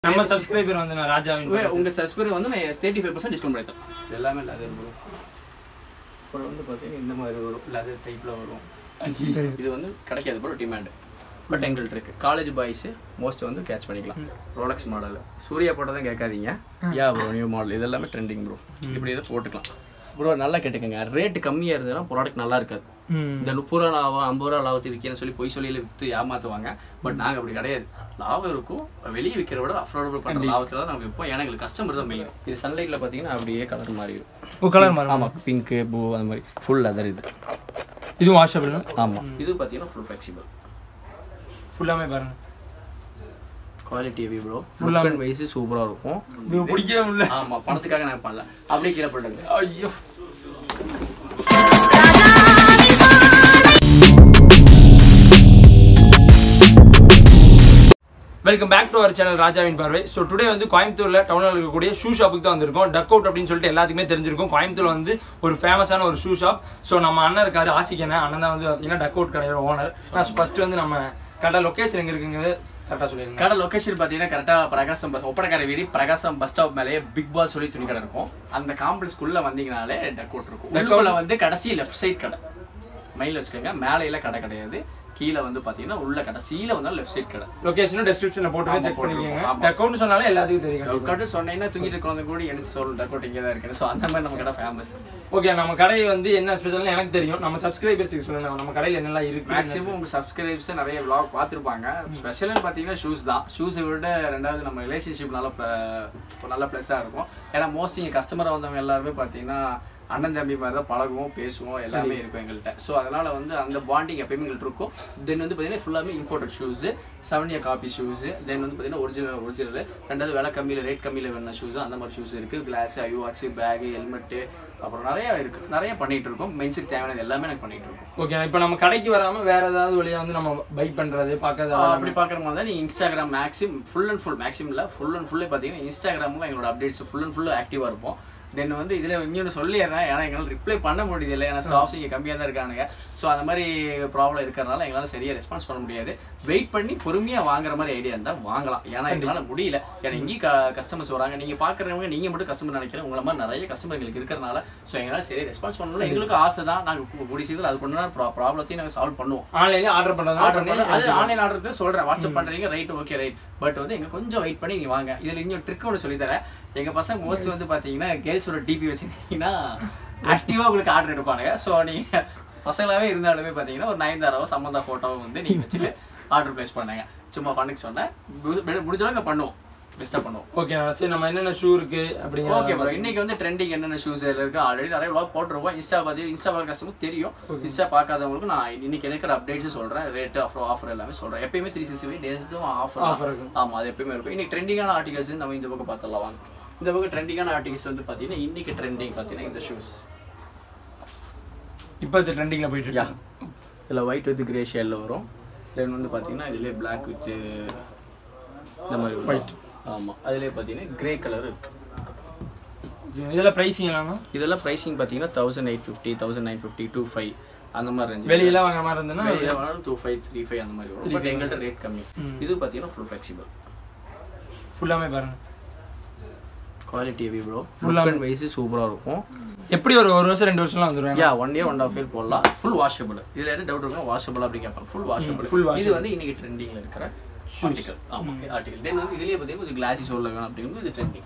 நம்ம சப்ஸ்கிரைபர் வந்து நான் ராஜாவின் உங்க- உங்க சப்ஸ்கிரைபர் வந்து நான் தேர்ட்டி ஃபைவ் பர்சன்ட் டிஸ்கவுண்ட் பண்ணி தரேன் இது எல்லாமே லெதர் வரும் அப்புறம் வந்து பார்த்தீங்கன்னா இந்த மாதிரி வரும் லெதர் டைப்பில் வரும் இது வந்து கிடைக்காது ப்ரோ டிமாண்ட் பட் எங்கள்கிட்ட இருக்கு காலேஜ் பாய்ஸ் மோஸ்ட் வந்து கேட்ச் பண்ணிக்கலாம் ரோலக்ஸ் மாடல் சூர்யா போட்டதான் கேட்காதீங்க யா ப்ரோ நியூ மாடல் இது எல்லாமே ட்ரெண்டிங் ப்ரோ இப்படி இதை போட்டுக்கலாம் ப்ரோ நல்லா கேட்டுக்கோங்க ரேட் கம்மியாக இருந்ததுன்னா ப்ராடக்ட் நல்லா இருக்காது இந்த முப்பது ரூபா லாபம் ஐம்பது ரூபா லாபத்தை விற்கிறேன்னு சொல்லி பொய் சொல்லியில விற்று ஏமாத்துவாங்க பட் நாங்கள் அப்படி கிடையாது லாபம் இருக்கும் வெளியே விற்கிற விட அஃபோர்டபுள் பண்ணுற லாபத்தில் தான் நாங்கள் விற்போம் ஏன்னா எங்களுக்கு கஸ்டமர் தான் மெயின் இது சன்லைட்டில் பார்த்தீங்கன்னா அப்படியே கலர் மாறி ஓ கலர் மாறும் ஆமாம் பிங்க்கு ப்ளூ அந்த மாதிரி ஃபுல் லெதர் இது இதுவும் வாஷபிள் ஆமாம் இது பார்த்தீங்கன்னா ஃபுல் ஃப்ளெக்சிபிள் ஃபுல்லாமே பாருங்க குவாலிட்டி எப்படி ப்ரோ ஃபுல் அண்ட் வைஸ் சூப்பராக இருக்கும் இது பிடிக்கவே முடியல ஆமாம் பணத்துக்காக நான் பண்ணல அப்படியே கீழே போட்டுங்க ஐயோ welcome back to our channel ராஜாவின் பார்வை ஸோ டுடே வந்து கோயம்புத்தூர்ல டவுனில் இருக்கக்கூடிய ஷூ ஷாப்புக்கு தான் வந்திருக்கோம் டக் அவுட் அப்படின்னு சொல்லிட்டு எல்லாத்துக்குமே தெரிஞ்சிருக்கும் கோயம்புத்தூர்ல வந்து ஒரு ஃபேமஸான ஒரு ஷூ ஷாப் ஸோ நம்ம அண்ணன் இருக்காரு ஆசிக்கண்ண அண்ணன் தான் வந்து பார்த்தீங்கன்னா டக் அவுட் கடையோட ஓனர் நான் ஃபர்ஸ்ட் வந்து நம்ம கரெக்டாக லொக்கேஷன் எங்க இருக்குங்கிறது கரெக்டாக சொல்லிருங்க கடை லொகேஷன் பார்த்தீங்கன்னா கரெக்டாக பிரகாசம் பஸ் ஒப்படக்கடை வீதி பிரகாசம் பஸ் ஸ்டாப் மேலேயே பிக் பாஸ் சொல்லி துணி கடை இருக்கும் அந்த காம்ப்ளெக்ஸ்க்குள்ள வந்தீங்கனாலே டக்கோட் இருக்கும் உள்ளுக்குள்ள வந்து கடைசி லெஃப்ட் சைடு கடை மைல் வச்சுக்கோங்க மேலையில கடை கிடையாது கீழே வந்து பார்த்தீங்கன்னா உள்ள கடைசியில வந்து லெஃப்ட் சைடு கடை லொகேஷனும் டிஸ்கிரிப்ஷனில் போட்டு ஆமா, செக் பண்ணிக்கோங்க ஆமா. டக் அவுட்னு சொன்னாலே எல்லாத்துக்கும் தெரியும் டக்கோட்டு சொன்னீங்கன்னா தூங்கிட்டு குழந்தை கூட எனக்கு சொல்லு டக்கோட் இங்கே தான் இருக்குன்னு ஸோ அந்த மாதிரி நம்ம கடை ஃபேமஸ் ஓகே நம்ம கடை வந்து என்ன ஸ்பெஷல்னு எனக்கு தெரியும் நம்ம சப்ஸ்கிரைபர்ஸ்க்கு சொல்லுங்க நம்ம கடையில் என்னெல்லாம் இருக்கு மேக்ஸிமம் உங்க சப்ஸ்கிரைப்ஸ் நிறைய vlog பார்த்துருப்பாங்க ஸ்பெஷல்னு பார்த்தீங்கன்னா ஷூஸ் தான் ஷூஸை விட ரெண்டாவது நம்ம ரிலேஷன்ஷிப் நல்ல pl- ஒரு நல்ல ப்ளஸ்ஸாக இருக்கும் ஏன்னா மோஸ்ட் இங்கே கஸ்டமராக வந்தவங்க எல்லாருமே பார்த்தீங்கன்னா அண்ணன் தம்பி மாதிரி தான் பழகுவோம் பேசுவோம் எல்லாமே இருக்கும் எங்கள்கிட்ட ஸோ அதனால வந்து அந்த பாண்டிங் எப்பயுமே எங்கள்கிட்ட இருக்கும் தென் வந்து பார்த்தீங்கன்னா ஃபுல்லாமே imported shoes seven year copy shoes then வந்து பார்த்தீங்கன்னா ஒரிஜினல் ஒரிஜினல் ரெண்டாவது விலை கம்மியில் ரேட் கம்மியில் வேணும் ஷூஸ் அந்த மாதிரி ஷூஸ் இருக்குது glass iWatch bag helmet அப்புறம் நிறைய இருக்கு நிறைய பண்ணிட்டு இருக்கோம் மென்ஸுக்கு தேவையானது எல்லாமே எனக்கு பண்ணிட்டு இருக்கோம் ஓகே இப்போ நம்ம கடைக்கு வராம வேற ஏதாவது வழியா வந்து நம்ம பை பண்றது பார்க்கறது ஆஹ் அப்படி பார்க்குற மாதிரி தான் நீ Instagram maxim full and full maxim இல்லை ஃபுல் அண்ட் ஃபுல்லே பார்த்தீங்கன்னா இன்ஸ்டாகிராமில் எங்களோட அப்டேட்ஸ் ஃபுல் அண்ட் ஃபுல் ஆக்டிவாக இருப்போம் தென் வந்து இதில் இன்னொன்று சொல்லிடுறேன் ஏன்னா எங்களால் ரிப்ளை பண்ண முடியல ஏன்னா ஸ்டாஃப்ஸ் இங்கே கம்மியாக தான் இருக்கானுங்க ஸோ அந்த மாதிரி ப்ராப்ளம் இருக்கிறனால எங்களால் சரியாக ரெஸ்பான்ஸ் பண்ண முடியாது வெயிட் பண்ணி பொறுமையாக வாங்குற மாதிரி ஐடியா இருந்தால் வாங்கலாம் ஏன்னா எங்களால் முடியல ஏன்னா இங்கேயும் கஸ்டமர்ஸ் வராங்க நீங்கள் பார்க்குறவங்க நீங்கள் மட்டும் கஸ்டமர் நினைக்கிறேன் உங்களை மாதிரி நிறைய கஸ்டமர் எங்களுக்கு இருக்கிறனால ஸோ எங்களால் சரியாக ரெஸ்பான்ஸ் பண்ணணும் எங்களுக்கு ஆசை தான் நாங்கள் கூடி சீக்கிரம் அது பண்ணா ப்ராப்ளத்தையும் நாங்கள் சால்வ் பண்ணுவோம் ஆன்லைன்ல ஆர்டர் பண்றதுனால ஆர்டர் பண்ண அது ஆன்லைன் ஆர்டர் தான் சொல்றேன் வாட்ஸ்அப் பண்றீங்க ரைட் ஓகே ரைட் பட் வந்து எங்க கொஞ்சம் வெயிட் பண்ணி நீங்க வாங்க இதுல இன்னும் ட்ரிக் ஒன்று சொல்லி தரேன் எங்க பசங்க மோஸ்ட் வந்து பாத்தீங்கன்னா கேர்ள்ஸோட டிபி வச்சிருந்தீங்கன்னா ஆக்டிவா உங்களுக்கு ஆர்டர் எடுப்பானுங்க ஸோ நீங்க பசங்களாவே இருந்தாலுமே பாத்தீங்கன்னா ஒரு நயன்தாராவோ சம்மந்தா போட்டோவோ வந்து நீங்க வச்சுட்டு ஆர்டர் பிளேஸ் பண்ணுங்க சும்மா பண்ணுக்கு சொன்னேன் மு- முடிஞ்ச அளவுக்கு பண்ணுவோம் பெஸ்டா பண்ணுவோம் ஓகே சரி நம்ம என்னென்ன ஷூ இருக்கு அப்படிங்கிற ஓகே ப்ரோ இன்னைக்கு வந்து ட்ரெண்டிங் என்னென்ன ஷூஸ் இருக்கு ஆல்ரெடி நிறைய vlog போட்டுருவோம் இன்ஸ்டா பார்த்து இன்ஸ்டா பார்க்க கஸ்டமர் தெரியும் இன்ஸ்டா பார்க்காதவங்களுக்கு நான் இன்னைக்கு இருக்கிற அப்டேட்ஸ் சொல்றேன் ரேட் ஆஃபர் ஆஃபர் எல்லாமே சொல்றேன் எப்பயுமே த்ரீ சிக்ஸ்டி ஃபைவ் டேஸ்க்கும் ஆஃபர் Offer இருக்கும். ஆமா அது எப்பயுமே இருக்கும் இன்னைக்கு ட்ரெண்டிங்கான ஆர்டிகல்ஸ் நம்ம இந்த பக்கம் பார்த்துடலாம் வாங்க இந்த பக்கம் ட்ரெண்டிங்கான ஆர்டிகல்ஸ் வந்து பார்த்தீங்கன்னா இன்னைக்கு ட்ரெண்டிங் பார்த்தீங்கன்னா இந்த ஷூஸ் இப்போ இது ட்ரெண்டிங்ல போயிட்டு யா இருக்கு இதில் ஒயிட் வித் கிரே ஷேடில் வரும் தென் வந்து பார்த்தீங்கன்னா இதுலேயே பிளாக் வித் இந்த மாதிரி ஒயிட் ஆமாம் அதுலேயே பார்த்தீங்கன்னா கிரே கலர் இருக்கு இதுல பிரைசிங் எல்லாமே இதெல்லாம் ப்ரைசிங் பார்த்தீங்கன்னா thousand eight fifty thousand nine fifty two five அந்த மாதிரி ரேஞ்ச் வெளியில வாங்குற மாதிரி இருந்ததுன்னா வெளியில வேணாலும் டூ ஃபைவ் த்ரீ ஃபைவ் அந்த மாதிரி வரும் பட் எங்கள்கிட்ட ரேட் கம்மி ம். இது பார்த்தீங்கன்னா ஃபுல் ஃப்ளெக்சிபிள் ஃபுல்லாமே பாருங்க குவாலிட்டி எப்படி bro Full full and wise சூப்பராக இருக்கும் எப்படி ஒரு ஒரு வருஷம் ரெண்டு வருஷம்லாம் வந்துருவாங்க yeah one year one half year போடலாம் ஃபுல் வாஷபிள் இதில் என்ன டவுட் இருக்குன்னா வாஷபிள் அப்படி கேட்பாங்க ஃபுல் full வாஷபிள் washable. இது வந்து இன்னைக்கு ட்ரெண்டிங்கில் இருக்கிற ஆர்டிகல் ஆமாம் ஆர்டிகல் தென் வந்து இதுலேயே பார்த்தீங்கன்னா கொஞ்சம் கிளாசி சோலில் வேணும் அப்படிங்கிறது இது ட்ரெண்டிங்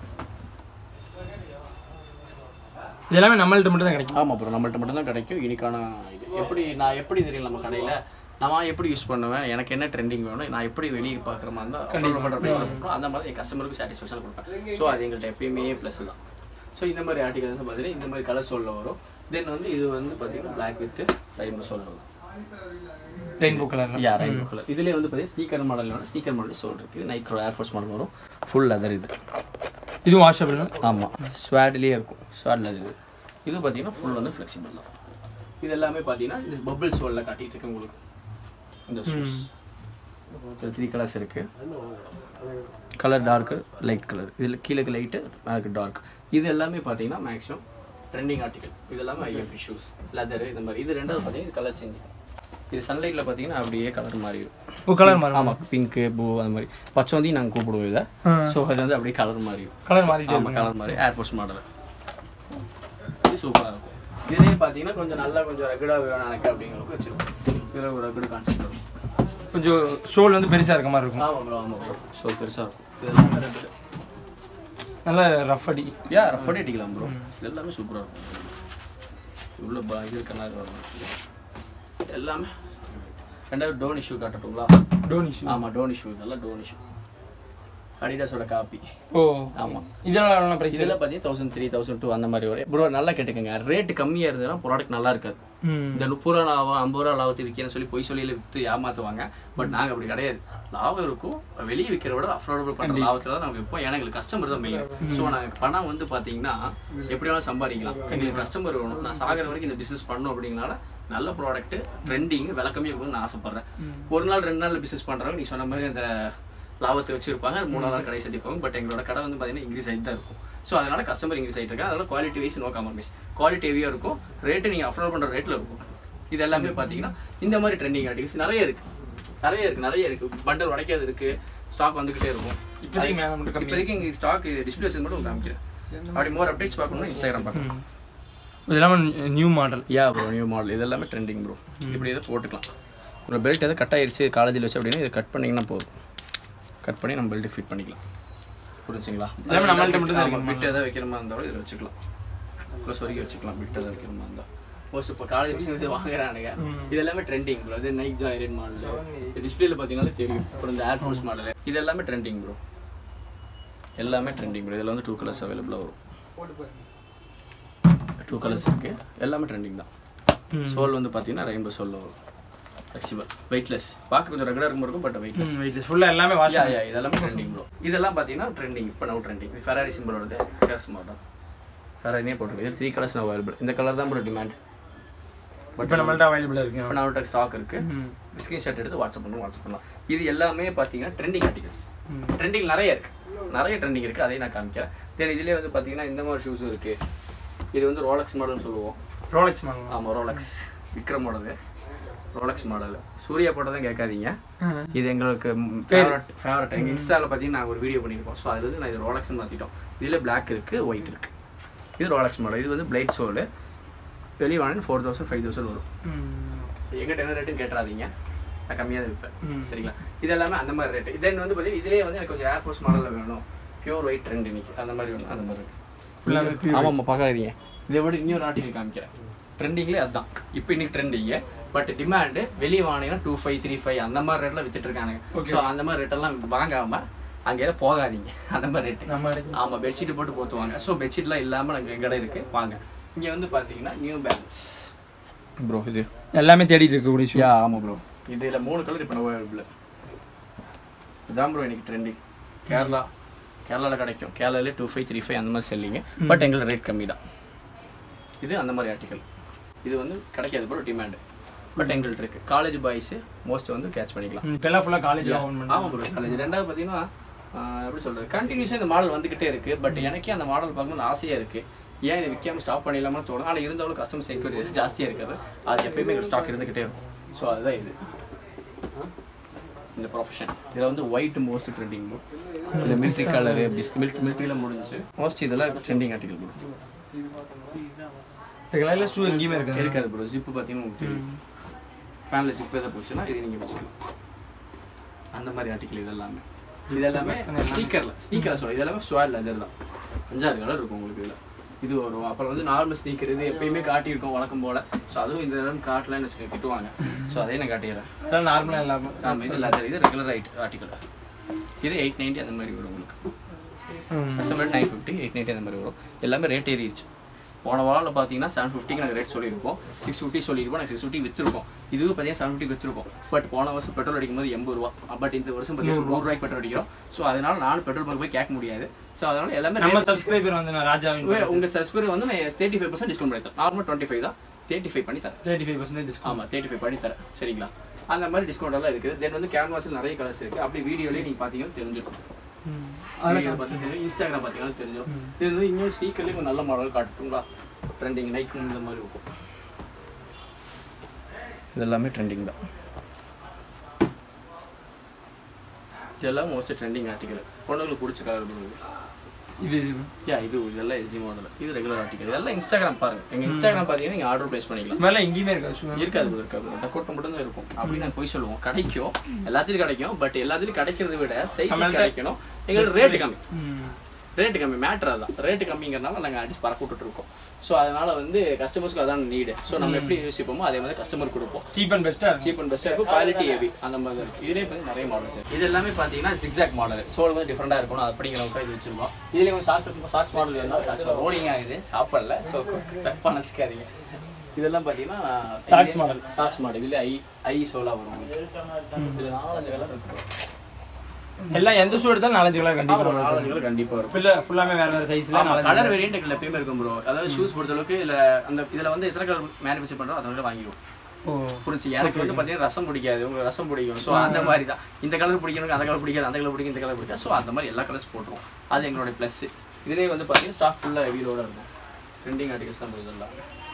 இது எல்லாமே நம்மள்ட்ட மட்டும் தான் கிடைக்கும் ஆமாம் ப்ரோ நம்மள்ட்ட மட்டும் தான் கிடைக்கும் யூனிக்கான இது எப்படி நான் எப்படி தெரியும் நம்ம கடையில் நான் எப்படி யூஸ் பண்ணுவேன் எனக்கு என்ன ட்ரெண்டிங் வேணும் நான் எப்படி வெளியே பார்க்குற மாதிரி இருந்தால் கண்டிப்பாக பண்ணுற ப்ரைஸ் கொடுப்போம் அந்த மாதிரி என் கஸ்டமருக்கு சாட்டிஸ்ஃபேக்ஷன் கொடுப்பேன் ஸோ அது எங்கள்கிட்ட எப்பயுமே ப்ளஸ் தான் ஸோ இந்த மாதிரி ஆர்டிகல்ஸ் பார்த்தீங்கன்னா இந்த மாதிரி கலர் சோலில் வரும் தென் வந்து இது வந்து பார்த்தீங்கன்னா பிளாக் வித் ரெயின்போ சோலில் வரும் ரெயின்போ கலர்ல யா ரெயின்போ கலர் இதுலேயே வந்து பார்த்தீங்கன்னா ஸ்னீக்கர் மாடல் வேணும் ஸ்னீக்கர் மாடல் சோல் இருக்குது நைக்ரோ ஏர்ஃபோர்ஸ் மாடல் வரும் ஃபுல் லெதர் இது இதுவும் வாஷபிள் ஆமாம் ஸ்வாட்லேயே இருக்கும் ஸ்வாட் லெதர் இது இது பார்த்தீங்கன்னா ஃபுல் வந்து ஃப்ளெக்சிபிள் தான் இது எல்லாமே பார்த்தீங்கன்னா இந்த பபிள் சோலில் காட்டிட்டு இருக்கு உங்களுக்கு இந்த ஷூஸ் த்ரீ கலர்ஸ் இருக்கு கலர் டார்க்கு லைட் கலர் இதில் கீழே லைட்டு மேலே டார்க் இது எல்லாமே பார்த்தீங்கன்னா மேக்ஸிமம் ட்ரெண்டிங் ஆர்டிகல் இது எல்லாமே ஐஎம்பி ஷூஸ் லெதர் இந்த மாதிரி இது ரெண்டாவது பார்த்தீங்கன்னா கலர் சேஞ்ச் இது சன்லைட்டில் பார்த்தீங்கன்னா அப்படியே கலர் மாறிடும் ஓ கலர் மாறும் ஆமாம் பிங்க்கு ப்ளூ அந்த மாதிரி பச்சை நாங்கள் கூப்பிடுவோம் இதை ஸோ அது வந்து அப்படியே கலர் மாறிடும் கலர் மாறிட்டே ஆமாம் கலர் மாதிரி ஏர்ஃபோர்ஸ் மாடல் இது சூப்பராக இருக்கும் இதுலேயே பார்த்தீங்கன்னா கொஞ்சம் நல்லா கொஞ்சம் ரகுடாக வேணும் எனக்கு அப்படிங்கிறதுக்கு வச்சிருக்கோம் இதில் ஒரு ரகுடு கான்செப்ட் வரும் கொஞ்சம் ஷோல் வந்து பெருசா இருக்க மாதிரி இருக்கும் ஆமாம் ப்ரோ ஆமாம் ப்ரோ ஸோ பெருசாக இருக்கும் இதெல்லாம் ரெகுடு நல்ல ரஃப் அடி யா ரஃபடி அடிக்கலாம் ப்ரோ இது எல்லாமே சூப்பராக இருக்கும் இவ்வளோ பா இது இருக்கனா இது வரும் எல்லாமே ரெண்டாவது டோன் இஷ்யூ காட்டட்டுங்களா டோனி ஷூ ஆமாம் டோன் இஷ்யூ இதெல்லாம் டோன் இஷ்யூ அடிடாஸோட காப்பி ஓ ஆமாம் இதெல்லாம் எவ்வளோ பிரைஸ் இதில் பார்த்தீங்கன்னா தௌசண்ட் த்ரீ தௌசண்ட் டூ அந்த மாதிரி வரும் ப்ரோ நல்லா கேட்டுக்கோங்க ரேட்டு கம்மியாக இருந்ததுன்னா ப்ராடக்ட் நல்லா இருக்காது ம் இந்த முப்பது ரூபா லாபம் ஐம்பது ரூபா லாபத்தை விற்கிறேன்னு சொல்லி பொய் சொல்லியில விற்று ஏமாற்றுவாங்க பட் நாங்கள் அப்படி கிடையாது லாபம் இருக்கும் வெளியே விற்கிற விட அஃபோர்டபுள் பண்ணுற லாபத்தில் தான் நாங்கள் விற்போம் ஏன்னா எங்களுக்கு கஸ்டமர் தான் மெயின் ஸோ நாங்கள் பணம் வந்து பார்த்தீங்கன்னா எப்படி வேணாலும் சம்பாதிக்கலாம் எங்களுக்கு கஸ்டமர் வேணும் நான் சாகிற வரைக்கும் இந்த பிஸ்னஸ் பண்ணணும் அப்படிங்கனால நல்ல ப்ராடக்ட் ட்ரெண்டிங் விலை கம்மியாக இருக்கணும்னு நான் ஆசைப்படுறேன் ஒரு நாள் ரெண்டு நாள் பிஸ்னஸ் பண்ணுறவங்க நீ சொன்ன மாதிரி அந்த லாபத்தை வச்சிருப்பாங்க மூணு நாள் கடை சட்டிப்பாங்க பட் எங்களோட கடை வந்து பார்த்தீங்கன்னா இன்க்ரீஸ் ஆகிட்டு தான் இருக்கும் ஸோ அதனால கஸ்டமர் இன்க்ரீஸ் ஆகிட்டு இருக்கு அதனால quality wise no compromise quality ஹெவியாக இருக்கும் ரேட்டு நீங்கள் அஃபோர்ட் பண்ணுற ரேட்டில் இருக்கும் இது எல்லாமே பார்த்தீங்கன்னா இந்த மாதிரி ட்ரெண்டிங் ஆர்டிகல்ஸ் நிறைய இருக்கு நிறைய இருக்கு நிறைய இருக்கு பண்டல் உடைக்காது இருக்கு ஸ்டாக் வந்துகிட்டே இருக்கும் இப்போதைக்கு மேலே மட்டும் கம்மி இப்போதைக்கு இங்கே ஸ்டாக் டிஸ்பிளே வச்சது மட்டும் காமிக்கிறேன் அப்படி மோர் அப்டேட்ஸ் பார்க்கணும்னா இன்ஸ்டாகிராம் பார்க்கலாம் இது எல்லாமே new model yeah bro new model இது எல்லாமே ட்ரெண்டிங் ப்ரோ இப்படி இதை போட்டுக்கலாம் ஒரு பெல்ட் எதாவது கட் ஆயிருச்சு காலேஜில் வச்சு அப்படின்னா இதை கட் பண்ணிங்கன்னா போதும் கட் பண்ணி நம்ம பெல்ட்டுக்கு ஃபிட் பண்ணிக்கலாம் புரிஞ்சுங்களா எல்லாமே நம்மள்ட்ட மட்டும் தான் இருக்கு. பிட் எதாவது வைக்கிற மாதிரி இருந்தாலும் இதில் வச்சுக்கலாம் ப்ளஸ் வரைக்கும் வச்சுக்கலாம் பிட் எதாவது வைக்கிற மாதிரி இருந்தால் மோஸ்ட் இப்போ காலேஜ் பிஸ்னஸ் இது வாங்குறானுங்க இது எல்லாமே ட்ரெண்டிங் ப்ரோ இது நைக் ஜாயிரன் மாடல் டிஸ்பிளேல பார்த்தீங்கன்னா தெரியும் அப்புறம் இந்த ஏர்ஃபோர்ஸ் மாடல் இது எல்லாமே ட்ரெண்டிங் ப்ரோ எல்லாமே ட்ரெண்டிங் ப்ரோ இதில் வந்து டூ கலர்ஸ் அவைலபிளாக வரும் டூ கலர்ஸ் இருக்கு எல்லாமே ட்ரெண்டிங் தான் சோல் வந்து பார்த்தீங்கன்னா ரெயின்போ சோலில் வரும் ஃப்ளெக்சிபிள் வெயிட்லெஸ் பார்க்க கொஞ்சம் ரெகுலர் இருக்கும் பட் வெயிட்லெஸ் வெயிட் ஃபுல்லாக எல்லாமே வாஷ் யா யா இதெல்லாம் ட்ரெண்டிங் ப்ரோ இதெல்லாம் பார்த்தீங்கன்னா ட்ரெண்டிங் இப்போ நோ ட்ரெண்டிங் இது ஃபெராரி சிம்பிள் வருது கேஸ் மாடல் ஃபெராரினே போட்டுருக்கு இது த்ரீ கலர்ஸ் நான் அவைலபிள் இந்த கலர் தான் ப்ரோ டிமாண்ட் இப்போ நம்மள்ட்ட அவைலபிளாக இருக்கு இப்போ நான் ஸ்டாக் இருக்கு ம். ஸ்க்ரீன்ஷாட் எடுத்து வாட்ஸ்அப் பண்ணணும் வாட்ஸ்அப் பண்ணலாம் இது எல்லாமே பார்த்தீங்கன்னா ட்ரெண்டிங் ஆர்டிகல்ஸ் ட்ரெண்டிங் நிறைய இருக்கு நிறைய ட்ரெண்டிங் இருக்கு அதையும் நான் காமிக்கிறேன் தென் இதுலேயே வந்து பார்த்தீங்கன்னா இந்த மாதிரி ஷூஸும் இருக்கு இது வந்து ரோலக்ஸ் மாடல்னு சொல்லுவோம் ரோலெக்ஸ் மாடல் ஆமாம் Rolex Vikram model Rolex model Suriya போட்டதான் கேட்காதீங்க இது எங்களுக்கு ஃபேவரட் ஃபேவரட் எங்கள் இன்ஸ்டாவில் பார்த்தீங்கன்னா நாங்கள் ஒரு வீடியோ பண்ணியிருக்கோம் ஸோ அதில் வந்து நான் இது ரோலக்ஸ்னு மாற்றிட்டோம் இதில் பிளாக் இருக்குது ஒயிட் இருக்குது இது ரோலக்ஸ் மாடல் இது வந்து பிளைட் சோலு வெளியே வாங்கினா ஃபோர் தௌசண்ட் ஃபைவ் தௌசண்ட் வரும் எங்கிட்ட என்ன ரேட்டுன்னு கேட்டுறாதீங்க நான் கம்மியாக தான் விற்பேன் சரிங்களா இது எல்லாமே அந்த மாதிரி ரேட்டு தென் வந்து பார்த்தீங்கன்னா இதுலேயே வந்து எனக்கு கொஞ்சம் ஏர்ஃபோர்ஸ் மாடலில் வேணும் பியூர் ஒயிட் ட்ரெண்ட் இன்னைக்கு அந்த மாதிரி வேணும் அந்த மாதிரி Full-ஆவே இருக்கு ஆமாம் ஆமாம் பார்க்காதீங்க இதை விட இன்னொரு ஆர்டிகல் காமிக்கிறேன் ட்ரெண்டிங்லேயே அதுதான் இப்போ இன்னைக்கு ட்ரெண்டிங்க பட் டிமாண்டு வெளியே வாங்கினீங்கன்னா டூ ஃபைவ் த்ரீ ஃபைவ் அந்த மாதிரி ரேட்டில் வித்துட்டு இருக்கானுங்க ஸோ அந்த மாதிரி ரேட்டெல்லாம் வாங்காம அங்கே போகாதீங்க அந்த மாதிரி ரேட்டு நம்ம இருக்கு. ஆமாம் பெட்ஷீட் போட்டு போத்துவாங்க ஸோ பெட்ஷீட்லாம் இல்லாமல் நாங்கள் கடை இருக்கு வாங்க இங்கே வந்து பார்த்தீங்கன்னா நியூ பேலன்ஸ் ப்ரோ இது எல்லாமே தேடிட்டு இருக்கக்கூடிய ஷூ யா ஆமாம் ப்ரோ இதில் மூணு கலர் இப்போ அவைலபிள் இதான் ப்ரோ இன்னைக்கு ட்ரெண்டிங் கேரளா கேரளாவில் கிடைக்கும் கேரளாலே டூ ஃபைவ் த்ரீ ஃபைவ் அந்த மாதிரி செல்லிங்க பட் எங்களுக்கு ரேட் கம்மி தான் இது அந்த மாதிரி ஆர்டிக்கல் இது வந்து கிடைக்காது ப்ரோ டிமாண்டு பட் எங்கள்கிட்ட இருக்கு காலேஜ் பாய்ஸு மோஸ்ட் வந்து கேட்ச் பண்ணிக்கலாம் இப்போ எல்லாம் ஃபுல்லாக காலேஜ் ஓன் பண்ணி ஆமாம் ப்ரோ காலேஜ் ரெண்டாவது பார்த்தீங்கன்னா ஆஹ், எப்படி சொல்கிறது கண்டினியூஸாக இந்த மாடல் வந்துக்கிட்டே இருக்குது பட் எனக்கே அந்த மாடல் பார்க்கும்போது ஆசையாக இருக்குது ஏன் இது விற்காம ஸ்டாப் பண்ணிடலாமான்னு தோணும் ஆனால் இருந்தாலும் கஸ்டமர்ஸ் என்கொயரி ஜாஸ்தியாக இருக்காது அது எப்பயுமே எங்களுக்கு ஸ்டாக் இருந்துக்கிட்டே இருக்கும் ஸோ அதுதான் இது இந்த ப்ரொஃபஷன் இதில் வந்து ஒயிட் மோஸ்ட் ட்ரெண்டிங் இந்த மில்ட்ரி கலரு பிஸ்ட் மில்ட் மில்ட்ரியில் முடிஞ்சு மோஸ்ட் இதெல்லாம் ட்ரெண்டிங் ஆர்டிகல் ப்ரோ இதுக்கெல்லாம் ஷூ எங்கேயுமே இருக்காது இருக்காது ப்ரோ ஜிப்பு பார்த்தீங்கன்னா உங்களுக்கு தெரியும் ஃபேனில் ஜிப் எதாவது போச்சுன்னா இது நீங்கள் வச்சுக்கலாம் அந்த மாதிரி ஆர்டிக்கல் இதெல்லாமே இது எல்லாமே ஸ்னீக்கரில் ஸ்னீக்கரை சொல்ல இதெல்லாமே ஸ்வாட் லெதர் தான் அஞ்சாறு கலர் இருக்கும் உங்களுக்கு இதில் இது வரும் அப்புறம் வந்து நார்மல் ஸ்னீக்கர் இது எப்பயுமே காட்டியிருக்கோம் வழக்கம் போல் ஸோ அதுவும் இந்த இடம் காட்டலன்னு வச்சுக்க திட்டுவாங்க ஸோ அதையும் நான் காட்டிடுறேன் அதெல்லாம் நார்மலாக எல்லாமே ஆமாம் இது லெதர் இது ரெகுலர் ஐட் ஆர்டிக்கல் இது எயிட் நைன்ட்டி அந்த மாதிரி வரும் உங்களுக்கு ம். Customer nine fifty eight ninety அந்த மாதிரி வரும் எல்லாமே ரேட் ஏறிடுச்சு போன வாரம் பார்த்தீங்கன்னா செவன் ஃபிஃப்டிக்கு நாங்கள் ரேட் சொல்லியிருப்போம் சிக்ஸ் ஃபிஃப்டி சொல்லியிருப்போம் நாங்கள் சிக்ஸ் ஃபிஃப்டி விற்றுருக்கோம் இதுவும் பார்த்தீங்கன்னா செவன் ஃபிஃப்டி விற்றுருக்கோம் பட் போன வருஷம் பெட்ரோல் அடிக்கும்போது எண்பது ரூபா பட் இந்த வருஷம் பார்த்தீங்கன்னா நூறுரூவாய்க்கு பெட்ரோல் அடிக்கிறோம் ஸோ அதனால நானும் பெட்ரோல் பங்க் போய் கேட்க முடியாது ஸோ அதனால எல்லாமே நம்ம rate- சப்ஸ்கிரைபர் வந்து நான் ராஜாவின் உங்க- உங்க சப்ஸ்கிரைபர் வந்து நான் தேர்ட்டி ஃபைவ் பர்சன்ட் டிஸ்கவுண்ட் பண்ணி தரேன் நார்மல் டுவெண்ட்டி ஃபைவ் தான் தேர்ட்டி ஃபைவ் பண்ணி தரேன் தேர்ட்டி ஃபைவ் பர்சன்டேஜ் டிஸ்கவுண்ட் ஆமாம் தேர்ட்டி ஃபைவ் பண்ணி தரேன் சரிங்களா அந்த மாதிரி டிஸ்கவுண்ட் எல்லாம் இருக்குது தென் வந்து கேன்வாஸில் நிறைய கலர்ஸ் இருக்குது அப்படி வீடியோலேயே நீங்கள் பார்த்தீங்கன்னா தெரிஞ்சிடும் வீடியோ பார்த்தீங்கன்னா இன்ஸ்டாகிராம் பார்த்தீங்கன்னா தெரிஞ்சிடும் இது வந்து இன்னும் ஸ்பீக்கர்லேயும் கொஞ்சம் நல்ல மாடல் காட்டுங்களா ட்ரெண்டிங் நைக்கும் இந்த மாதிரி இருக்கும் இது எல்லாமே ட்ரெண்டிங் தான் இதெல்லாம் மோஸ்ட் ட்ரெண்டிங் ஆர்டிக்கல் பொண்ணுங்களுக்கு பிடிச்ச கலர் ப்ரோ இது யா இது இதெல்லாம் எஸ்ஜி மாடல் இது ரெகுலர் ஆர்டிக்கல் இதெல்லாம் இன்ஸ்டாகிராம் பாருங்க எங்க இன்ஸ்டாகிராம் பார்த்தீங்கன்னா நீங்கள் ஆர்டர் ப்ளேஸ் பண்ணிக்கலாம் இது மாதிரிலாம் எங்கேயுமே இருக்காது ஷூ இருக்காது bro, இருக்காது bro. டக்கோட்டா மட்டும் தான் இருக்கும் அப்படி நான் போய் சொல்லுவோம் கிடைக்கும் எல்லாத்துலயும் கிடைக்கும் பட் எல்லாத்துலயும் கிடைக்கிறத விட சைஸ் நம்மள்ட்ட கிடைக்கணும் எங்களுக்கு ரேட் கம்மி ம். ரேட்டு கம்மி மேட்டர் அதான் ரேட்டு கம்மிங்கிறனால நாங்கள் அடிச்சு பறக்க விட்டுட்டு இருக்கோம் ஸோ அதனால வந்து கஸ்டமர்ஸ்க்கு அதான் நீடு ஸோ நம்ம எப்படி யோசிப்போமோ அதே மாதிரி கஸ்டமர் கொடுப்போம் சீப் அண்ட் பெஸ்ட்டாக இருக்கும் சீப் அண்ட் பெஸ்ட்டாக இருக்கும் குவாலிட்டி ஹெவி அந்த மாதிரி இருக்கும் இதுலேயே வந்து நிறைய மாடல்ஸ் இது எல்லாமே பார்த்தீங்கன்னா ஜிக்ஸாக் மாடல் சோல் வந்து டிஃப்ரெண்டாக இருக்கணும் அப்படிங்கிறவங்க இது வச்சிருக்கோம் இதுலேயே வந்து சாக்ஸ் சாக்ஸ் மாடல் வேணும் சாக்ஸ் ரோடிங் ஆகுது சாப்பிடல ஸோ தப்பாக நினச்சிக்காதீங்க இதெல்லாம் பார்த்தீங்கன்னா Socks model. சாக்ஸ் மாடல் இதில் ஐ ஐ சோலாக வரும் இதில் நாலஞ்சு கலர் இருக்கு எல்லாம் எந்த ஷூ எடுத்தாலும் நாலஞ்சு கலர் ஆமா, கண்டிப்பாக ஒரு நாலஞ்சு கலர் கண்டிப்பாக இருக்கும் ஃபுல்லாக ஃபுல்லாமே வேறு வேறு சைஸில் ஆமா கலர் வேரியன்ட் எப்பயுமே இருக்கும் ப்ரோ அதாவது ஷூஸ் பொறுத்த அளவுக்கு இதுல அந்த இதுல வந்து எத்தனை கலர் மேனுஃபேக்சர் பண்றோம் அத்தனை கலர் வாங்கிடுவோம் ஓ புரிஞ்சு எனக்கு வந்து பாத்தீங்கன்னா ரசம் பிடிக்காது உங்களுக்கு ரசம் பிடிக்கும் ஸோ அந்த மாதிரி தான் இந்த கலர் பிடிக்கணும் அந்த கலர் பிடிக்காது அந்த கலர் பிடிக்கும் இந்த கலர் பிடிக்காது ஸோ அந்த மாதிரி எல்லா கலர்ஸ் போட்டுருவோம் அது எங்களுடைய ப்ளஸ் இதுலேயே வந்து பாத்தீங்கன்னா ஸ்டாக் ஃபுல்லாக ஹெவிலோட இருக்கும் ட்ரெண்டிங் ஆர்டிகல்ஸ் தான் bro இதெல்லாம்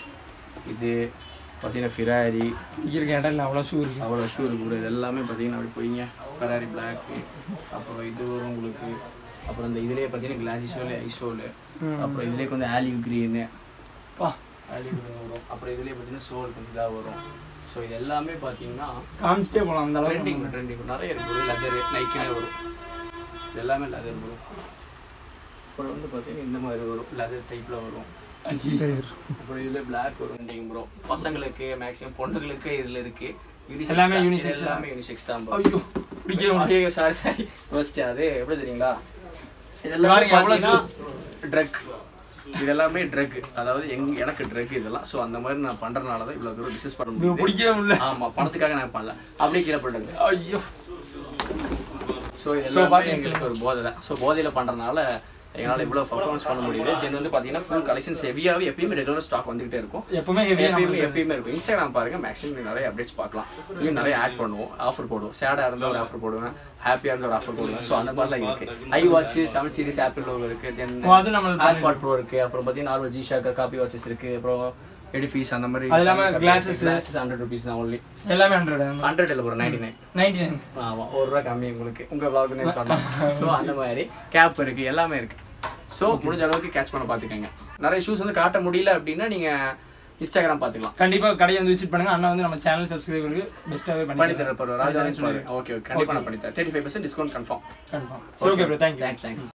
இது பார்த்தீங்கன்னா ஃபிராரி இங்கே இருக்க இடம் இல்லை அவ்வளோ ஷூ இருக்கு அவ்வளோ ஷூ இருக்கு bro. இது எல்லாமே பார்த்தீங்கன்னா அப்படி போயிங்க ஃபெராரி பிளாக்கு அப்புறம் இது வரும் உங்களுக்கு அப்புறம் இந்த இதுலேயே பார்த்தீங்கன்னா கிளாசி ஷோலு ஐஷோலு அப்புறம் இதுலேயே கொஞ்சம் ஆலிவ் க்ரீனு பா ஆலிவ் க்ரீன் வரும் அப்புறம் இதுலேயே பார்த்தீங்கன்னா சோல் கொஞ்சம் இதாக வரும் ஸோ இது எல்லாமே பார்த்தீங்கன்னா காமிச்சிட்டே போகலாம் அந்த அளவுக்கு ட்ரெண்டிங் ட்ரெண்டிங் நிறைய இருக்குது லெதர் நைக்கினே வரும் இது எல்லாமே லெதர் வரும் அப்புறம் வந்து பார்த்தீங்கன்னா இந்த மாதிரி வரும் லெதர் டைப்பில் வரும் அப்புறம் இதில் பிளாக் வரும் ட்ரெண்டிங் ப்ரோ பசங்களுக்கு மேக்ஸிமம் பொண்ணுங்களுக்கு இதில் இருக்கு Unisex எல்லாமே தான். unisex இது எல்லாமே யூனிசெக்ஸ் தான் bro. ஐயோ பிடிக்கவே முடியல. ஐயோ சாரி சாரி யோசிச்சேன் அது எப்படி தெரியுங்களா இதெல்லாம் பாருங்க, எவ்வளவு ட்ரக் இதெல்லாமே ட்ரக் அதாவது எங்க எனக்கு ட்ரக் இதெல்லாம் ஸோ அந்த மாதிரி நான் பண்றதுனால தான் இவ்வளவு தூரம் பிசினஸ் பண்ண இது முடியும் பிடிக்கவே முடியல ஆமா பணத்துக்காக நான் பண்ணல அப்படியே கீழே போட்டுங்க ஐயோ ஸோ எல்லாமே எங்களுக்கு ஒரு போதை தான் ஸோ போதையில பண்றதுனால எங்களால் இவ்வளோ பர்ஃபார்மன்ஸ் பண்ண முடியுது தென் வந்து பார்த்தீங்கன்னா ஃபுல் கலெக்ஷன்ஸ் ஹெவியாகவே எப்பயுமே ரெகுலர் ஸ்டாக் வந்துகிட்டே இருக்கும் எப்பவுமே ஹெவியாக எப்பயுமே எப்பயுமே இருக்கும் இன்ஸ்டாகிராம் பாருங்க மேக்ஸிமம் நிறைய அப்டேட்ஸ் பார்க்கலாம் இன்னும் நிறைய ஆட் பண்ணுவோம் ஆஃபர் போடுவோம் சேடா இருந்தா ஒரு ஆஃபர் போடுவேன் ஹாப்பியா இருந்தா ஒரு ஆஃபர் போடுவேன் ஸோ அந்த மாதிரிலாம் இருக்கு iWatch seven series Apple logo இருக்கு தென் ஓ, அது நம்மளுக்கு ஏர்பாட் ப்ரோ இருக்கு அப்புறம் பார்த்தீங்கன்னா normal G shock copy watches இருக்கு அப்புறம் எடிஃபீஸ் அந்த மாதிரி அது இல்லாம glasses. கிளாஸஸ் ஹண்ட்ரட் ருபீஸ் தான் ஒன்லி எல்லாமே ஹண்ட்ரட் ஹண்ட்ரட் இல்லை bro ninety nine ninety nine ஆமா ஒரு ரூபா கம்மி உங்களுக்கு உங்க vlogனே சொல்லலாம் ஸோ அந்த மாதிரி கேப் இருக்கு எல்லாமே இருக்கு ஸோ முடிஞ்ச அளவுக்கு கேட்ச் பண்ண பார்த்துக்கோங்க நிறைய ஷூஸ் வந்து காட்ட முடியல அப்படின்னா நீங்க இன்ஸ்டாகிராம் பார்த்துக்கலாம் கண்டிப்பா கடையை வந்து விசிட் பண்ணுங்க அண்ணா வந்து நம்ம சேனல் சப்ஸ்கிரைபருக்கு பெஸ்ட்டாகவே பண்ணி பண்ணி தரப்போ ராஜா ஓகே ஓகே கண்டிப்பா நான் பண்ணி தரேன் thirty five percent discount confirm confirm okay bro thank you thanks thanks